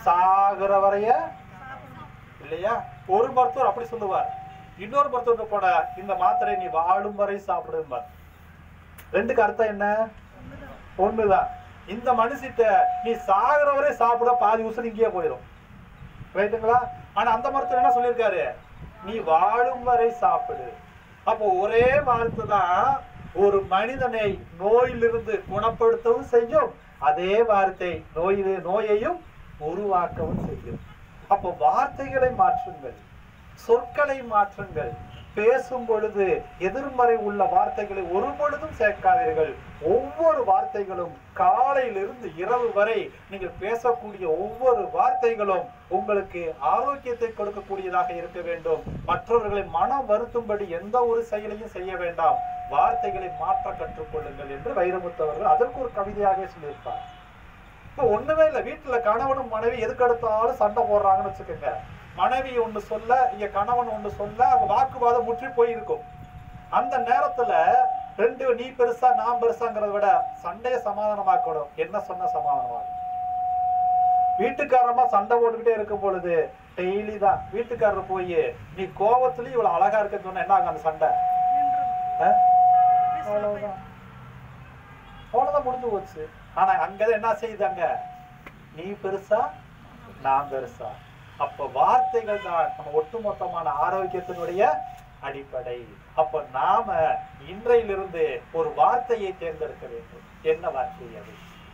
சாகுற வரைய இல்லையா ஒரு மருத்துவர் அப்படி சொல்லுவார் இன்னொரு மருத்துவர் போட இந்த மாத்திரை நீ வாழும் வரை சாப்பிடும்பார் ரெண்டுக்கு அர்த்தம் என்ன ஒண்ணுதான் இந்த மனுஷிட்ட நீ சாகுற வரை சாப்பிட பாதி உசுறு இங்கேயே போயிடும் ரைட்டுங்களா ஆனா அந்த மருத்துவர் என்ன சொல்லியிருக்காரு நீ வாழும் வரை சாப்பிடு அப்போ ஒரே வார்த்தை தான் ஒரு மனிதனை நோயிலிருந்து குணப்படுத்தவும் செய்யும் அதே வார்த்தை நோயிலே நோயையும் உருவாக்கவும் செய்யும் அப்போ வார்த்தைகளை மாற்றுங்கள் சொற்களை மாற்றுங்கள் பேசும் பொழுது எதிர்மறை உள்ள வார்த்தைகளை ஒரு பொழுதும் சேர்க்காதீர்கள் ஒவ்வொரு வார்த்தைகளும் காலையிலிருந்து இரவு வரை நீங்கள் பேசக்கூடிய ஒவ்வொரு வார்த்தைகளும் உங்களுக்கு ஆரோக்கியத்தை கொடுக்கக்கூடியதாக இருக்க வேண்டும் மற்றவர்களை மனம் வருத்தும்படி எந்த ஒரு செயலையும் செய்ய வேண்டாம் வார்த்தைகளை மாற்ற கற்றுக்கொள்ளுங்கள் என்று வைரமுத்தவர்கள் அதற்கு ஒரு கவிதையாக சொல்லியிருப்பார் இப்ப ஒண்ணுமே இல்ல வீட்டுல கணவனும் மனைவி எதுக்கெடுத்தாலும் சண்டை போடுறாங்கன்னு வச்சுக்கோங்க மனைவி ஒண்ணு சொல்ல இங்க கணவன் ஒண்ணு சொல்ல அவங்க வாக்குவாதம் முற்றி போயிருக்கும் அந்த நேரத்துல ரெண்டு நீ பெருசா நான் பெருசாங்கிறத விட சண்டையை சமாதானமாக்கணும் என்ன சொன்ன சமாதானமாகும் வீட்டுக்காரமா சண்டை போட்டுக்கிட்டே இருக்கும் பொழுது டெய்லி தான் வீட்டுக்காரர் போய் நீ கோவத்துலயும் இவ்வளவு அழகா இருக்குன்னு சொன்னா என்ன ஆகும் அந்த சண்டை ஆ? அவ்வளவுதான் அவ்வளவுதான் முடிஞ்சு போச்சு ஆனா அங்கதான் என்ன செய்யுதாங்க நீ பெருசா நான் பெருசா அப்ப வார்த்தைகள் தான் நம்ம ஒட்டுமொத்தமான ஆரோக்கியத்தினுடைய அடிப்படை அப்ப நாம இன்றையிலிருந்து ஒரு வார்த்தையை தேர்ந்தெடுக்க வேண்டும் என்ன வார்த்தை அது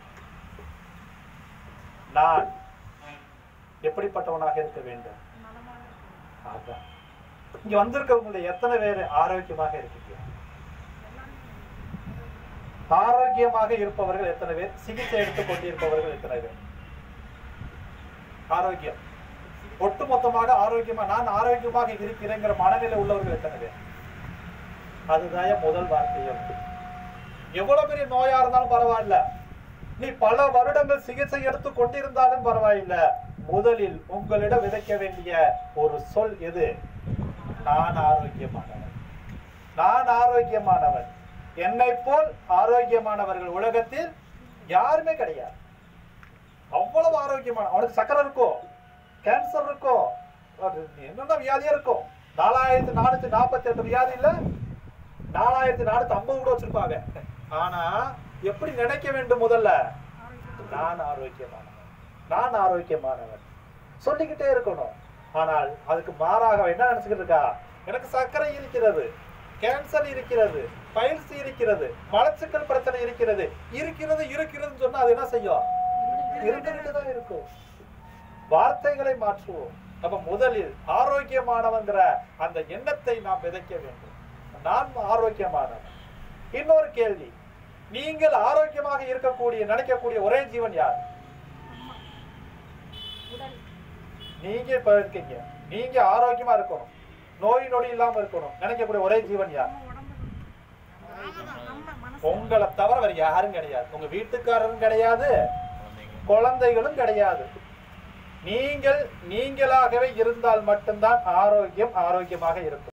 நான் எப்படிப்பட்டவனாக இருக்க வேண்டும் அதான் இங்க வந்திருக்கவங்க எத்தனை பேர் ஆரோக்கியமாக இருக்கீங்க ஆரோக்கியமாக இருப்பவர்கள் எத்தனை பேர் சிகிச்சை எடுத்துக் கொண்டிருப்பவர்கள் எத்தனை பேர் ஆரோக்கியம் ஒட்டுமொத்தமாக ஆரோக்கியமா நான் ஆரோக்கியமாக இருக்கிறேங்கிற மனநிலை உள்ளவர்கள் எத்தனை பேர் அதுதான் முதல் வார்த்தையும் எவ்வளவு பெரிய நோயா இருந்தாலும் பரவாயில்ல நீ பல வருடங்கள் சிகிச்சை எடுத்து கொண்டிருந்தாலும் பரவாயில்ல முதலில் உங்களிடம் விதைக்க வேண்டிய ஒரு சொல் எது நான் ஆரோக்கியமானவன் நான் ஆரோக்கியமானவன் என்னை போல் ஆரோக்கியமானவர்கள் உலகத்தில் யாருமே கிடையாது அவ்வளவு ஆரோக்கியமான அவனுக்கு சக்கரை இருக்கும் கேன்சர் இருக்கும் அது என்னென்ன வியாதியா இருக்கும் நாலாயிரத்தி நானூத்தி நாற்பத்தி எட்டு வியாதி இல்ல நாலாயிரத்தி நானூத்தி ஐம்பது கூட வச்சிருப்பாங்க ஆனா எப்படி நினைக்க வேண்டும் முதல்ல நான் ஆரோக்கியமானவன் நான் ஆரோக்கியமானவன் சொல்லிக்கிட்டே இருக்கணும் ஆனால் அதுக்கு மாறாக அவன் என்ன நினைச்சுக்கிட்டு இருக்கா எனக்கு சர்க்கரை இருக்கிறது கேன்சர் இருக்கிறது பைல்ஸ் இருக்கிறது மலச்சிக்கல் பிரச்சனை இருக்கிறது இருக்கிறது இருக்கிறதுன்னு சொன்னா அது என்ன செய்யும் இருந்துகிட்டு தான் இருக்கும் வார்த்தைகளை மாற்றுவோம் நம்ம முதலில் ஆரோக்கியமானவங்கிற அந்த எண்ணத்தை நாம் விதைக்க வேண்டும் நான் ஆரோக்கியமானவன் இன்னொரு கேள்வி நீங்கள் ஆரோக்கியமாக இருக்கக்கூடிய நினைக்கக்கூடிய ஒரே ஜீவன் யார் நீங்க இப்ப இருக்கீங்க நீங்க ஆரோக்கியமா இருக்கணும் நோய் நொடி இல்லாம இருக்கணும் நினைக்கக்கூடிய ஒரே ஜீவன் யார் உங்களை தவிர வேற யாரும் கிடையாது உங்க வீட்டுக்காரரும் கிடையாது குழந்தைகளும் கிடையாது நீங்கள் நீங்களாகவே இருந்தால் மட்டும்தான் ஆரோக்கியம் ஆரோக்கியமாக இருக்கும்